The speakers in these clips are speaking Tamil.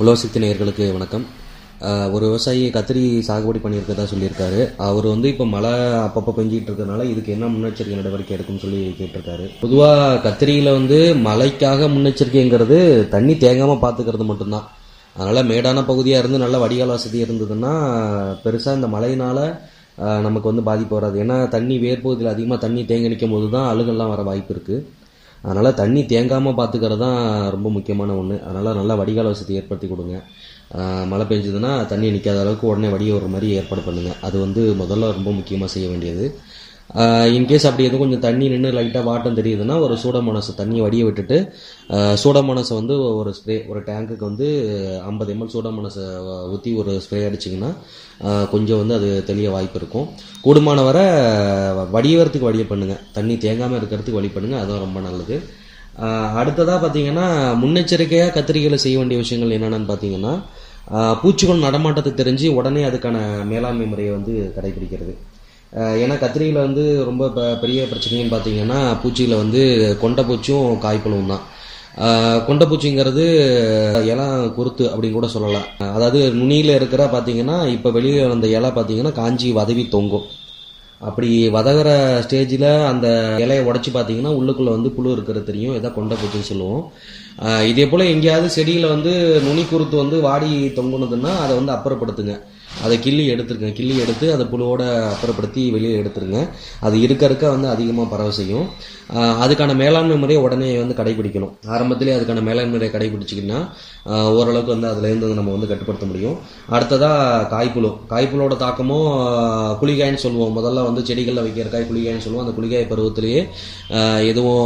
உலோசக்தி நேயர்களுக்கு வணக்கம் ஆஹ் ஒரு விவசாயி கத்திரி சாகுபடி பண்ணியிருக்கதா சொல்லியிருக்காரு அவர் வந்து இப்போ மழை அப்பப்போ பெஞ்சிட்டு இருக்கறனால இதுக்கு என்ன முன்னெச்சரிக்கை நடவடிக்கை எடுக்கும்னு சொல்லி கேட்டிருக்காரு பொதுவாக கத்திரியில் வந்து மழைக்காக முன்னெச்சரிக்கைங்கிறது தண்ணி தேங்காமல் பார்த்துக்கிறது மட்டும்தான் அதனால் மேடான பகுதியாக இருந்து நல்ல வடிகால் வசதி இருந்ததுன்னா பெருசாக இந்த மழையினால ஆஹ் நமக்கு வந்து பாதிப்பு வராது ஏன்னா தண்ணி வேர்பகுதியில் அதிகமாக தண்ணி தேங்கி நிற்கும் போது தான் அழுகெல்லாம் வர வாய்ப்பு இருக்குது அதனால் தண்ணி தேங்காமல் பார்த்துக்கிறது தான் ரொம்ப முக்கியமான ஒன்று அதனால் நல்லா வடிகால் வசதி ஏற்படுத்தி கொடுங்க ஆஹ் மழை பெஞ்சதுன்னா தண்ணி நிற்காத அளவுக்கு உடனே வடிய ஒரு மாதிரி ஏற்பாடு பண்ணுங்கள் அது வந்து முதல்ல ரொம்ப முக்கியமாக செய்ய வேண்டியது இன்கேஸ் அப்படி எதுவும் கொஞ்சம் தண்ணி நின்று லைட்டாக வாட்டம் தெரியுதுன்னா ஒரு சூடமோனஸை தண்ணியை வடிய விட்டுட்டு சூடமோனஸை வந்து ஒரு ஸ்ப்ரே ஒரு டேங்குக்கு வந்து ஐம்பது எம்எல் சூடமோனஸை ஊற்றி ஒரு ஸ்ப்ரே அடிச்சிங்கன்னா ஆஹ் கொஞ்சம் வந்து அது தெளிய வாய்ப்பு இருக்கும் கூடுமான வரை வடியறதுக்கு வடிய பண்ணுங்க தண்ணி தேங்காமல் இருக்கிறதுக்கு வழி பண்ணுங்க அதுவும் ரொம்ப நல்லது ஆஹ் அடுத்ததா பார்த்தீங்கன்னா முன்னெச்சரிக்கையாக கத்திரிக்கையில் செய்ய வேண்டிய விஷயங்கள் என்னென்னு பார்த்தீங்கன்னா ஆஹ் பூச்சிகள் நடமாட்டத்தை தெரிஞ்சு உடனே அதுக்கான மேலாண்மை முறையை வந்து கடைபிடிக்கிறது ஆஹ் ஏன்னா கத்திரியில் வந்து ரொம்ப ப- பெரிய பிரச்சனைன்னு பார்த்தீங்கன்னா பூச்சியில் வந்து கொண்டைப்பூச்சும் காய்ப்புழுவும் தான் ஆஹ் கொண்டைப்பூச்சிங்கிறது இலம் குருத்து அப்படின்னு கூட சொல்லலாம் அதாவது நுனியில் இருக்கிற பார்த்தீங்கன்னா இப்போ வெளியே வந்த இலை பார்த்தீங்கன்னா காஞ்சி வதவி தொங்கும் அப்படி வதகிற ஸ்டேஜில் அந்த இலையை உடச்சி பார்த்தீங்கன்னா உள்ளுக்குள்ளே வந்து புழு இருக்கிறது தெரியும் இதான் கொண்டை பூச்சின்னு சொல்லுவோம் ஆஹ் இதே போல் எங்கேயாவது செடியில் வந்து நுனி குருத்து வந்து வாடி தொங்குனதுன்னா அதை வந்து அப்புறப்படுத்துங்க அதை கிள்ளி எடுத்துருங்க கிள்ளி எடுத்து அதை புழுவோட அப்புறப்படுத்தி வெளியே எடுத்துருங்க அது இருக்க இருக்க வந்து அதிகமாக பரவ செய்யும் ஆஹ் அதுக்கான மேலாண்மை முறையை உடனே வந்து கடைபிடிக்கணும் ஆரம்பத்திலே அதுக்கான மேலாண்மை முறையை கடைபிடிச்சிக்கின்னா ஆஹ் ஓரளவுக்கு வந்து அதுலேருந்து நம்ம வந்து கட்டுப்படுத்த முடியும் அடுத்ததாக காய்ப்புழு காய்ப்புழோட தாக்கமும் ஆஹ் குளிகாய்ன்னு சொல்லுவோம் முதல்ல வந்து செடிகளில் வைக்கிற காய் குளிகாய்ன்னு சொல்லுவோம் அந்த குளிகாய் பருவத்திலேயே ஆஹ் எதுவும்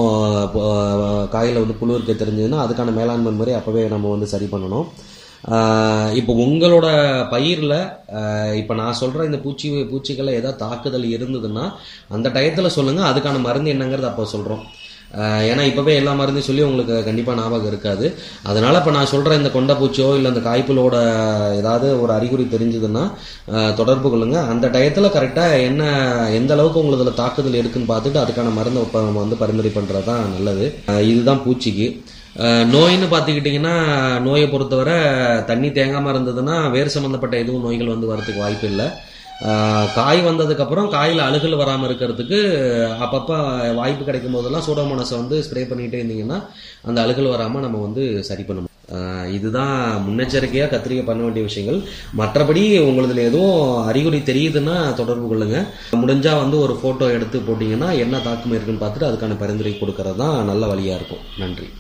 காயில் வந்து புழு இருக்க தெரிஞ்சதுன்னா அதுக்கான மேலாண்மை முறை அப்போவே நம்ம வந்து சரி பண்ணணும் ஆஹ் இப்போ உங்களோட பயிரில் இப்போ நான் சொல்கிற இந்த பூச்சி பூச்சிகளை ஏதாவது தாக்குதல் இருந்ததுன்னா அந்த டயத்தில் சொல்லுங்கள் அதுக்கான மருந்து என்னங்கிறது அப்போ சொல்கிறோம் ஏன்னா இப்போவே எல்லா மருந்தையும் சொல்லி உங்களுக்கு கண்டிப்பாக ஞாபகம் இருக்காது அதனால் இப்போ நான் சொல்கிற இந்த கொண்டைப்பூச்சியோ இல்லை இந்த காய்ப்புலோட ஏதாவது ஒரு அறிகுறி தெரிஞ்சதுன்னா ஆஹ் தொடர்பு கொள்ளுங்கள் அந்த டயத்தில் கரெக்டாக என்ன எந்த அளவுக்கு உங்களுதுல தாக்குதல் இருக்குன்னு பார்த்துட்டு அதுக்கான மருந்தை இப்போ நம்ம வந்து பரிந்துரை பண்ணுறது தான் நல்லது ஆஹ் இதுதான் பூச்சிக்கு ஆஹ் நோயின்னு பார்த்துக்கிட்டிங்கன்னா நோயை பொறுத்தவரை தண்ணி தேங்காமல் இருந்ததுன்னா வேர் சம்மந்தப்பட்ட எதுவும் நோய்கள் வந்து வரதுக்கு வாய்ப்பு இல்லை ஆஹ் காய் வந்ததுக்கப்புறம் காயில் அழுகல் வராமல் இருக்கிறதுக்கு அப்பப்போ வாய்ப்பு கிடைக்கும் போதெல்லாம் சூடோமோனஸை வந்து ஸ்ப்ரே பண்ணிகிட்டே இருந்தீங்கன்னா அந்த அழுகல் வராமல் நம்ம வந்து சரி பண்ணணும் ஆஹ் இதுதான் முன்னெச்சரிக்கையாக கத்திரிக்கை பண்ண வேண்டிய விஷயங்கள் மற்றபடி உங்களுதுல எதுவும் அறிகுறி தெரியுதுன்னா தொடர்பு கொள்ளுங்க முடிஞ்சா வந்து ஒரு ஃபோட்டோ எடுத்து போட்டிங்கன்னா என்ன தாக்கம் இருக்குன்னு பார்த்துட்டு அதுக்கான பரிந்துரை கொடுக்கறது தான் நல்ல வழியாக இருக்கும் நன்றி